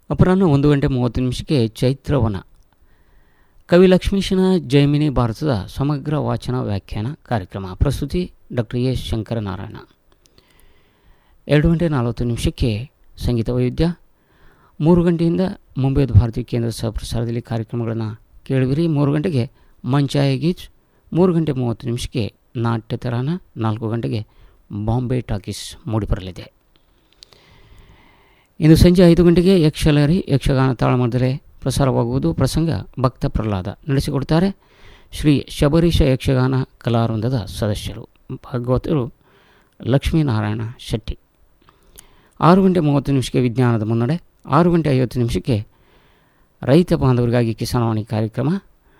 ಅಪರಾಹ್ನ ಒಂದು ಗಂಟೆ ಮೂವತ್ತು ನಿಮಿಷಕ್ಕೆ ಚೈತ್ರವನ ಕವಿ ಲಕ್ಷ್ಮೀಶನ ಜೈಮಿನಿ ಭಾರತದ ಸಮಗ್ರ ವಾಚನ ವ್ಯಾಖ್ಯಾನ ಕಾರ್ಯಕ್ರಮ ಪ್ರಸ್ತುತಿ ಡಾಕ್ಟರ್ ಎಸ್ ಶಂಕರನಾರಾಯಣ ಎರಡು ಗಂಟೆ ನಲವತ್ತು ನಿಮಿಷಕ್ಕೆ ಸಂಗೀತ ವೈವಿಧ್ಯ ಮೂರು ಗಂಟೆಯಿಂದ ಮುಂಬೈದ ಭಾರತೀಯ ಕೇಂದ್ರ ಸಹ ಪ್ರಸಾರದಲ್ಲಿ ಕಾರ್ಯಕ್ರಮಗಳನ್ನು ಕೇಳುವಿರಿ ಮೂರು ಗಂಟೆಗೆ ಮಂಚಾಯ ಗೀಚ್ ಮೂರು ಗಂಟೆ ಮೂವತ್ತು ನಿಮಿಷಕ್ಕೆ ನಾಟ್ಯ ತರಾನ ನಾಲ್ಕು ಗಂಟೆಗೆ ಬಾಂಬೆ ಟಾಕೀಸ್ ಮೂಡಿಬರಲಿದೆ ಇಂದು ಸಂಜೆ ಐದು ಗಂಟೆಗೆ ಯಕ್ಷಲಹರಿ ಯಕ್ಷಗಾನ ತಾಳಮದ್ದಲೆ ಪ್ರಸಾರವಾಗುವುದು ಪ್ರಸಂಗ ಭಕ್ತ ಪ್ರಹ್ಲಾದ ನಡೆಸಿಕೊಡ್ತಾರೆ ಶ್ರೀ ಶಬರೀಶ ಯಕ್ಷಗಾನ ಕಲಾವೃಂದದ ಸದಸ್ಯರು ಭಾಗವತರು ಲಕ್ಷ್ಮೀನಾರಾಯಣ ಶೆಟ್ಟಿ ಆರು ಗಂಟೆ ಮೂವತ್ತು ನಿಮಿಷಕ್ಕೆ ವಿಜ್ಞಾನದ ಮುನ್ನಡೆ ಆರು ಗಂಟೆ ಐವತ್ತು ನಿಮಿಷಕ್ಕೆ ರೈತ ಬಾಂಧವರಿಗಾಗಿ ಕಿಸಾನವಾಣಿ ಕಾರ್ಯಕ್ರಮ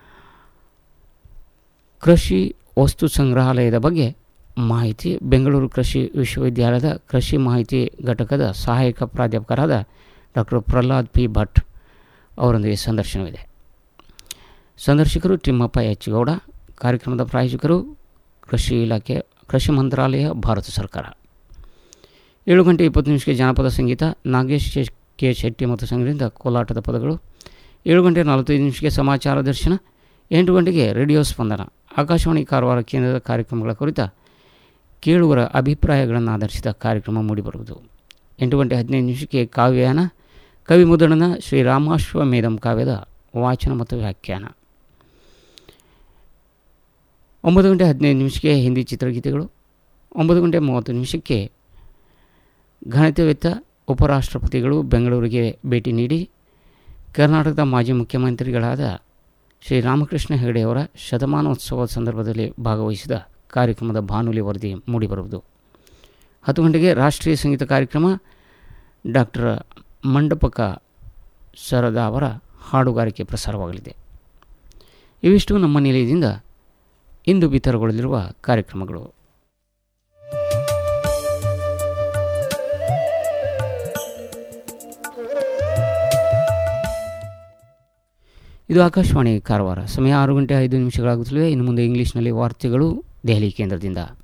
ಕೃಷಿ ವಸ್ತು ಸಂಗ್ರಹಾಲಯದ ಬಗ್ಗೆ ಮಾಹಿತಿ ಬೆಂಗಳೂರು ಕೃಷಿ ವಿಶ್ವವಿದ್ಯಾಲಯದ ಕೃಷಿ ಮಾಹಿತಿ ಘಟಕದ ಸಹಾಯಕ ಪ್ರಾಧ್ಯಾಪಕರಾದ ಡಾಕ್ಟರ್ ಪ್ರಹ್ಲಾದ್ ಪಿ ಭಟ್ ಅವರೊಂದಿಗೆ ಸಂದರ್ಶನವಿದೆ ಸಂದರ್ಶಕರು ತಿಮ್ಮಪ್ಪ ಎಚ್ ಗೌಡ ಕಾರ್ಯಕ್ರಮದ ಪ್ರಾಯೋಜಕರು ಕೃಷಿ ಇಲಾಖೆ ಕೃಷಿ ಮಂತ್ರಾಲಯ ಭಾರತ ಸರ್ಕಾರ ಏಳು ಗಂಟೆ ಇಪ್ಪತ್ತು ನಿಮಿಷಕ್ಕೆ ಜಾನಪದ ಸಂಗೀತ ನಾಗೇಶ್ ಕೆ ಶೆಟ್ಟಿ ಮತ್ತು ಸಂಘದಿಂದ ಕೋಲಾಟದ ಪದಗಳು ಏಳು ಗಂಟೆ ನಲವತ್ತೈದು ನಿಮಿಷಕ್ಕೆ ಸಮಾಚಾರ ದರ್ಶನ ಎಂಟು ಗಂಟೆಗೆ ರೇಡಿಯೋ ಸ್ಪಂದನ ಆಕಾಶವಾಣಿ ಕಾರವಾರ ಕೇಂದ್ರದ ಕಾರ್ಯಕ್ರಮಗಳ ಕುರಿತ ಕೇಳುವರ ಅಭಿಪ್ರಾಯಗಳನ್ನು ಆಧರಿಸಿದ ಕಾರ್ಯಕ್ರಮ ಮೂಡಿಬರುವುದು ಎಂಟು ಗಂಟೆ ಹದಿನೈದು ನಿಮಿಷಕ್ಕೆ ಕಾವ್ಯಯಾನ ಕವಿ ಮುದ್ರಣನ ಶ್ರೀರಾಮಾಶ್ವಮೇಧಂ ಕಾವ್ಯದ ವಾಚನ ಮತ್ತು ವ್ಯಾಖ್ಯಾನ ಒಂಬತ್ತು ಗಂಟೆ ಹದಿನೈದು ನಿಮಿಷಕ್ಕೆ ಹಿಂದಿ ಚಿತ್ರಗೀತೆಗಳು ಒಂಬತ್ತು ಗಂಟೆ ಮೂವತ್ತು ನಿಮಿಷಕ್ಕೆ ಘನತೆವೆತ್ತ ಉಪರಾಷ್ಟ್ರಪತಿಗಳು ಬೆಂಗಳೂರಿಗೆ ಭೇಟಿ ನೀಡಿ ಕರ್ನಾಟಕದ ಮಾಜಿ ಮುಖ್ಯಮಂತ್ರಿಗಳಾದ ಶ್ರೀರಾಮಕೃಷ್ಣ ಹೆಗಡೆಯವರ ಶತಮಾನೋತ್ಸವದ ಸಂದರ್ಭದಲ್ಲಿ ಭಾಗವಹಿಸಿದ ಕಾರ್ಯಕ್ರಮದ ಬಾನುಲಿ ವರದಿ ಮೂಡಿಬರುವುದು ಹತ್ತು ಗಂಟೆಗೆ ರಾಷ್ಟ್ರೀಯ ಸಂಗೀತ ಕಾರ್ಯಕ್ರಮ ಡಾಕ್ಟರ್ ಮಂಡಪಕ ಸರದ ಅವರ ಹಾಡುಗಾರಿಕೆ ಪ್ರಸಾರವಾಗಲಿದೆ ಇವಿಷ್ಟು ನಮ್ಮ ನಿಲಯದಿಂದ ಇಂದು ಬಿತ್ತರಗೊಳ್ಳಲಿರುವ ಕಾರ್ಯಕ್ರಮಗಳು ಇದು ಆಕಾಶವಾಣಿ ಕಾರವಾರ ಸಮಯ ಆರು ಗಂಟೆ ಐದು ನಿಮಿಷಗಳಾಗುತ್ತಲಿವೆ ಇನ್ನು ಮುಂದೆ ಇಂಗ್ಲೀಷ್ನಲ್ಲಿ ವಾರ್ತೆಗಳು ದೆಹಲಿ ಕೇಂದ್ರದಿಂದ